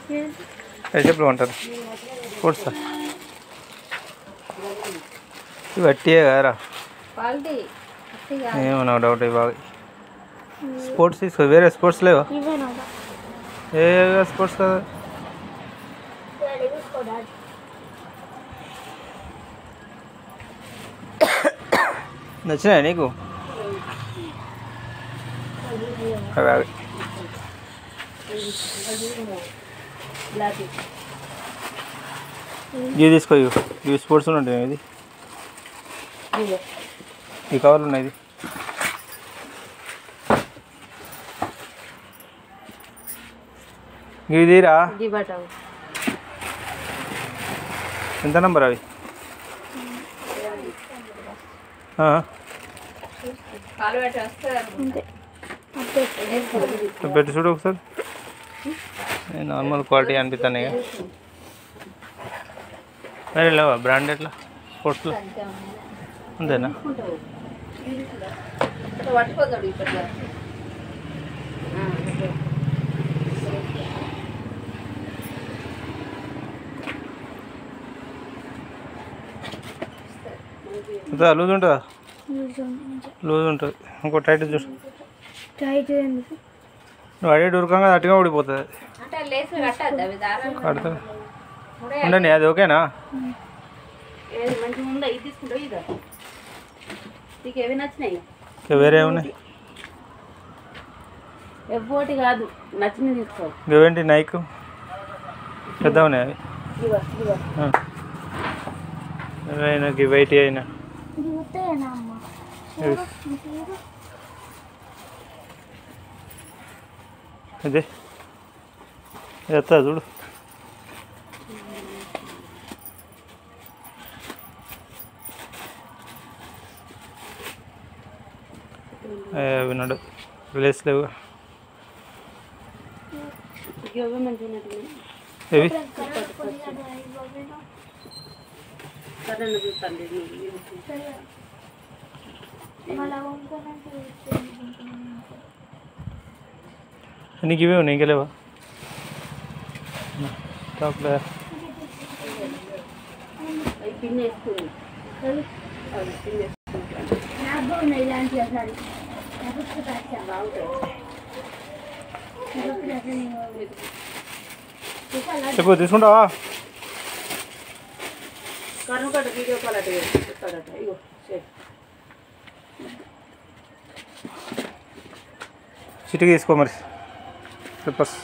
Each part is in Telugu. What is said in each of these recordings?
ఏ చెప్పులు అంటారు స్పోర్ట్స్ ఇవి వట్టియే కదరా క్వాలిటీ ఏమో నాకు డౌట్ ఇవి బాగా స్పోర్ట్స్ తీసుకో వేరే స్పోర్ట్స్ లేవా ఇవేనా ఏ స్పోర్ట్స్ కదా డాడీ తీసుకో డాడీ నచ్చినాయా నీకు అవి అవి ఇవి తీసుకో ఇవి ఇవి స్పోర్ట్స్ ఉంటాయి ఇది ఈ కవర్లు ఉన్నాయి ఇది ఇవి తీరా దిబటం ఎంత నంబర్ అవి ఆ, కాలు పెట్టి వస్తారు అంతే అంతే పెట్టి చూడు ఒకసారి నార్మల్ క్వాలిటీ అనిపిస్తాను ఇక మరి లేవా బ్రాండ్ ఎట్లా స్పోర్ట్స్లో అంతేనా పట్టుకోతాడు ఇక్కడ అంతా లూజ్ ఉంటుందా నిజం లూజ్ ఉంటుంది ఇంకో టైట్ చూడు టైట్ ఎందుకు నువ్వు అడిగి ఉరకంగా అట్టుగా ఊడిపోతుంది అది అంటే లేస్ కట్టద్దు అవి దారాలు కడతా ఉండండి అది ఓకేనా ఏది మంచిగా ఉందా ఇది తీసుకుంటావు ఇదా నీకు ఏవి నచ్చినాయి ఇంకా వేరే ఉన్నాయి ఎవ్వటి కాదు నచ్చినవి తీసుకో ఇవేంటి నైక్ పెద్ద ఉన్నాయి అవి ఇదిగో ఇదిగో ఆ. ఇవైనా వైట్ అయినా ఇది ఉత్తేనా అమ్మ ఇవి. ఇదే ఎత్తా చూడు ఏ, అవి నడు విలేజ్ లేవు ఇవి మంచిగా ఉన్నట్టున్నాయి ఇవి సరే చూస్తాను నీకు మళ్ళీ వండుకోనంటే నీకు ఇవే ఉన్నాయి ఇంకా లేవా టాప్లో అవి పిన్ వేసుకుంది అవి పిన్ వేసుకుంటాను నాకు కూడా ఉన్నాయి ఇలాంటి అసలు నాకు కూడా వచ్చా. బాగుంటాయి నాకు కూడా అసలు నేను చెప్పు తీసుకుంటావా కర్ణకట్ట వీడియో కాల్ అటు చెప్తాడట ఇగో సరే చిటికి తీసుకో మరి స్లిప్పర్స్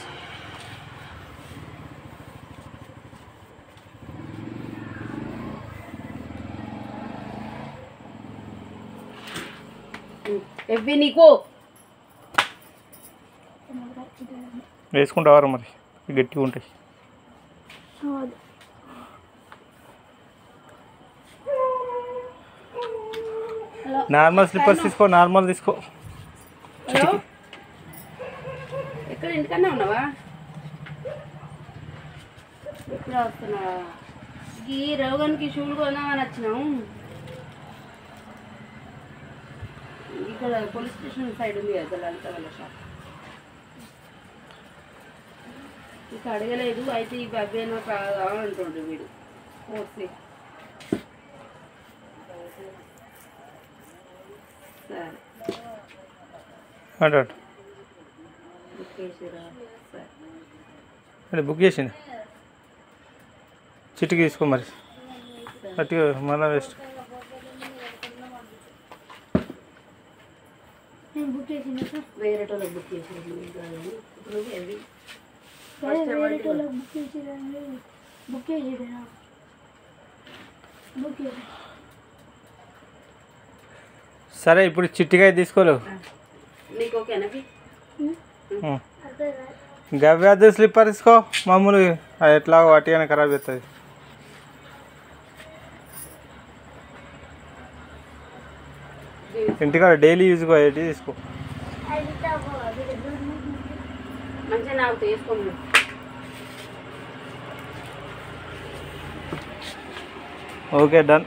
ఎవ్వి నీకు వేసుకుంటావారా మరి గట్టిగా ఉంటాయి కాదు. నార్మల్ స్లిప్పర్స్ తీసుకో నార్మల్ తీసుకో హలో ఎక్కడ ఇంటికన్నా ఉన్నావా ఎప్పుడు వస్తున్నావా ఈ రోగానికి షూలు కొందామని వచ్చినాం ఇక్కడ పోలీస్ స్టేషన్ సైడ్ ఉంది కదా లలిత వాళ్ళ షాప్ ఇక అడగలేదు అయితే ఈ అబ్బాయినో కావాలంటుండ్రు వీడు ఓకే సరే అంటే బుక్ చేసిరా సరే అంటే బుక్ చేసింది చిటికి తీసుకో మరి గట్టిగా మళ్ళీ వేస్ట్ నేను బుక్ చేసిన సార్ వేరే వాళ్ళకి బుక్ చేసిరా ఇప్పుడు ఎవి వేరే వేరే వాళ్ళకి బుక్ చేసిరండి బుక్ చేసిరా బుక్ చేసి సరే ఇప్పుడు చిట్టికాయ తీసుకోలేవు నీకు ఓకేనా అవి? అర్థం కాదు గవ్యాధి స్లిప్పర్ తీసుకో మామూలు అది ఎట్లాగో వాటిగానే ఖరాబ్ అవుతుంది ఇంటికాడ డైలీ యూజ్ అయ్యేటి తీసుకో అది తక్కువ అది మంచిగా నాకు తీసుకోండి ఓకే డన్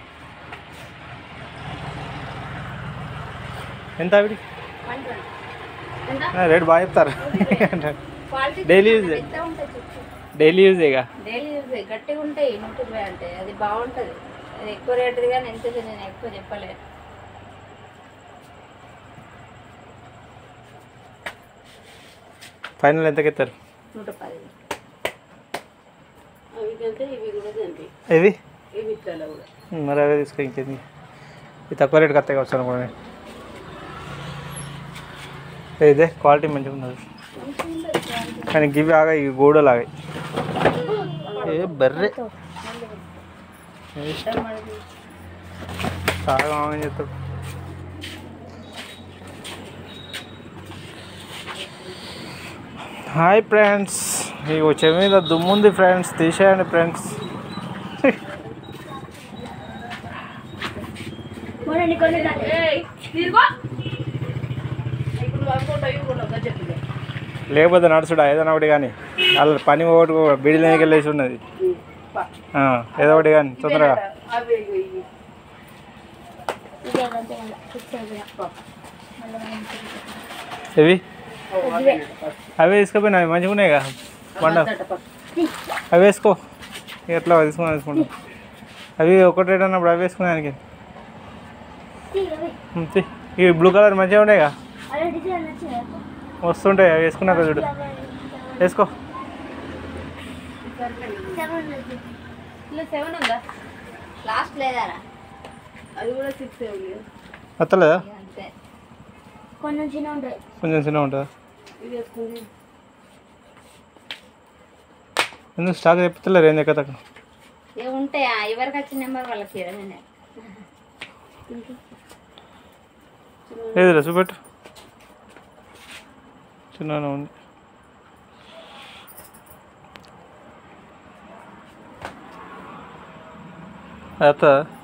ఎంత ఆవిడి ఎంత రేట్ బాగా చెప్తారు క్వాలిటీ డైలీ యూజ్ ఎంత ఉంటుంది చెప్పు డైలీ యూజేగా డైలీ యూజ్ గట్టిగా ఉంటాయి నూట ఇరవై అంటే అది బాగుంటుంది అది ఎక్కువ రేటుది కానీ ఎంత నేను ఎక్కువ చెప్పలే ఫైనల్ ఎంతకి ఎత్తారు నూట పది అవి కంటే ఇవి కూడా తింటాయి ఇది ఇవి ఇట్లా కూడా మరి అవే తీసుకో ఇంకేంది ఇది తక్కువ రేటుకి వస్తాయి కావచ్చు అనుకోండి ఇదే క్వాలిటీ మంచిగా ఉన్నది కానీ గివి ఆగా ఇవి గూడలు ఆగాయి ఏ బర్రె చాలా ఆగం చెప్తాడు హాయ్ ఫ్రెండ్స్ ఈ వచ్చే మీద దుమ్ముంది ఫ్రెండ్స్ తీసేయండి ఫ్రెండ్స్ కొన్ని కొన్ని తీరుకో ఇప్పుడు నువ్వు అనుకుంటావు ఇవి కూడా ఒకటి చెప్పింది లేకపోతే నడుచుడా ఏదైనా ఒకటి కానీ వాళ్ళ పని ఒకటి బిడిలోకి వెళ్ళేసి ఉన్నది ఆ, ఏదో ఒకటి కానీ తొందరగా అవి ఇవి ఇవి ఇదే కంటే మళ్ళీ ఫిక్స్ అయిపోయినా ఇవి అవి వేసుకపోయినా అవి మంచిగా ఉన్నాయి కదా బండ అవి వేసుకో ఎట్లా తీసుకుని తీసుకుంటాం అవి ఒకటి రేట్ అన్నప్పుడు అవి వేసుకునేదానికి ఉమ్, తీ. ఇవి బ్లూ కలర్ మంచిగా ఉన్నాయి కదా అదే డిజైన్ నచ్చిందా వస్తుంటాయి అవి వేసుకున్నాక చూడు వేసుకో సెవెన్ ఇలా సెవెన్ ఉందా లాస్ట్ లేదారా అది కూడా సిక్స్ ఇవి వస్తలేదా ఇక అంతే కొంచెం చిన్న ఉంటాయి కొంచెం చిన్న ఉంటుందా ఇవి వేసుకుంది ఎందుకు స్టాక్ తెప్పుతలేరు ఏం ఎక్క తక్కువ ఇక ఉంటాయా ఎవరికి వచ్చిన నెంబర్ వాళ్ళకి ఇరవై ఏదిరా చూపెట్టు చిన్న ఉంది అత్త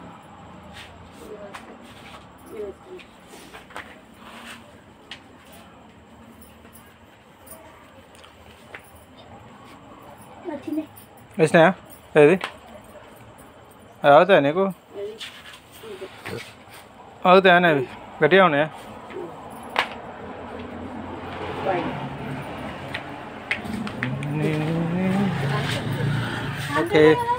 నచ్చింది వేసినాయా ఏది అది అవుతాయా నీకు అవుతాయా అవి గట్టిగా ఉన్నాయా ఓకే